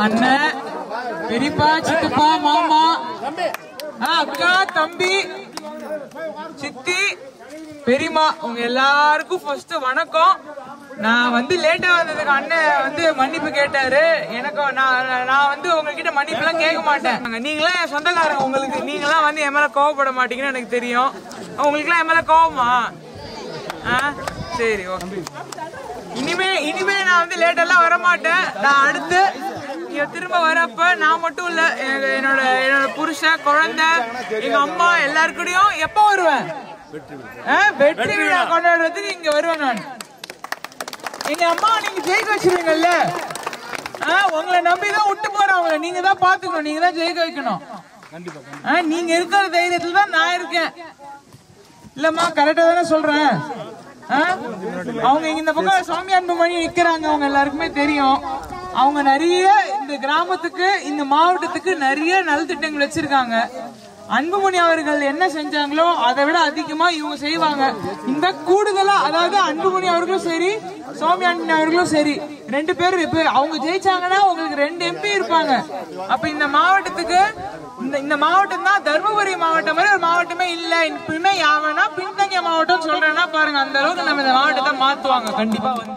அண்ணன் பெரியப்பா சித்தப்பா மாமா ஆ, அக்கா தம்பி சித்தி பெரியம்மா உங்க எல்லாருக்கும் ஃபர்ஸ்ட் வணக்கம் நான் வந்து லேட்டா வந்ததுக்கு அண்ணன் வந்து மன்னிப்பு கேட்டாரு எனக்கு நான் நான் வந்து உங்ககிட்ட மன்னிப்பு எல்லாம் கேட்க மாட்டேன் நீங்களாம் என் சொந்தக்காரங்க உங்களுக்கு நீங்களாம் வந்து என் மேல கோவப்பட மாட்டீங்கன்னு எனக்கு தெரியும் உங்களுக்குலாம் என் மேல கோவமா ஆ சரி ஓகே இனிமே இனிமே நான் வந்து லேட்டெல்லாம் வர மாட்டேன் நான் அடுத்து இங்க திரும்ப வரப்ப நான் மட்டும் இல்ல எங்க- என்னோட என்னோட புருஷன் குழந்தை எங்க அம்மா எல்லாருக்கூடயும் எப்ப வருவேன் ஆ, வெற்றி விழா கொண்டாடுறதுக்கு இங்க வருவேன் நான் எங்க அம்மா நீங்க ஜெயிக்க வச்சிருவீங்கல்ல ஆ, உங்களை நம்பி தான் விட்டு போறேன் அவங்கள நீங்க தான் பாத்துக்கணும் நீங்க தான் ஜெயிக்க வைக்கணும் ஆ, நீங்க இருக்கிற தைரியத்துல தான் நான் இருக்கேன் இல்லம்மா கரெக்டா தானே சொல்றேன் ஆ? அவங்க இங்க இந்த பக்கம் சாமி அன்புமணி நிக்கிறாங்க அவங்க எல்லாருக்குமே தெரியும் அவங்க நிறைய இந்த கிராமத்துக்கு இந்த மாவட்டத்துக்கு நிறைய நலத்திட்டங்கள் வச்சிருக்காங்க அன்புமணி அவர்கள் என்ன செஞ்சாங்களோ அதை விட அதிகமா இவங்க செய்வாங்க இந்த கூடுதலா அதாவது அன்புமணி அவர்களும் சரி சௌமியா அண்ணன் அவர்களும் சரி ரெண்டு பேரும் இப்ப அவங்க ஜெயிச்சாங்கன்னா உங்களுக்கு ரெண்டு எம்பி இருப்பாங்க அப்ப இந்த மாவட்டத்துக்கு இந்த இந்த மாவட்டம் தான் தருமபுரி மாவட்டம் மாதிரி ஒரு மாவட்டமே இல்ல இப்பயுமே யாவனா பின்தங்கிய மாவட்டம் சொல்றேன்னா பாருங்க அந்த அளவுக்கு நம்ம இந்த மாவட்டத்தை மாத்துவாங்க கண்டிப்பா வந்து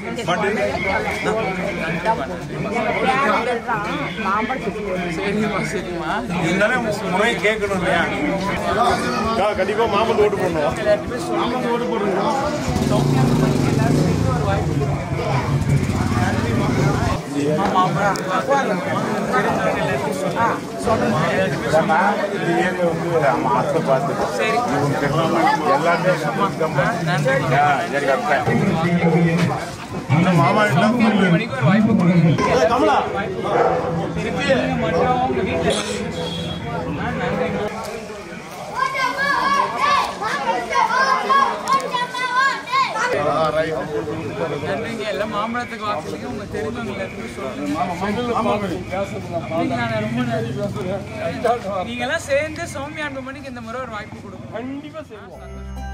சரிம்மா சரிம்மா இருந்தாலும் முறை கேட்கணும் இல்லையா கண்டிப்பா மாமன் ஓட்டு பண்ணுவோம் இந்த ஏரியா வந்து நம்ம அத்தை பார்த்து சரி எல்லாமே மாமா மணிக்கு ஒரு வாய்ப்பு கொடுங்க திருப்பி மட்டும் உங்க வீட்டுல நன்றிங்க எல்லாம் மாம்பழத்துக்கு வாக்குறீங்க உங்க தெரிஞ்சவங்க எல்லாத்துக்கும் சொல்லுங்க நீங்க நான் ரொம்ப நன்றி. நீங்க எல்லாம் சேர்ந்து சௌமியா அன்பு மணிக்கு இந்த முறை ஒரு வாய்ப்பு கொடுங்க கண்டிப்பா செய்வோம்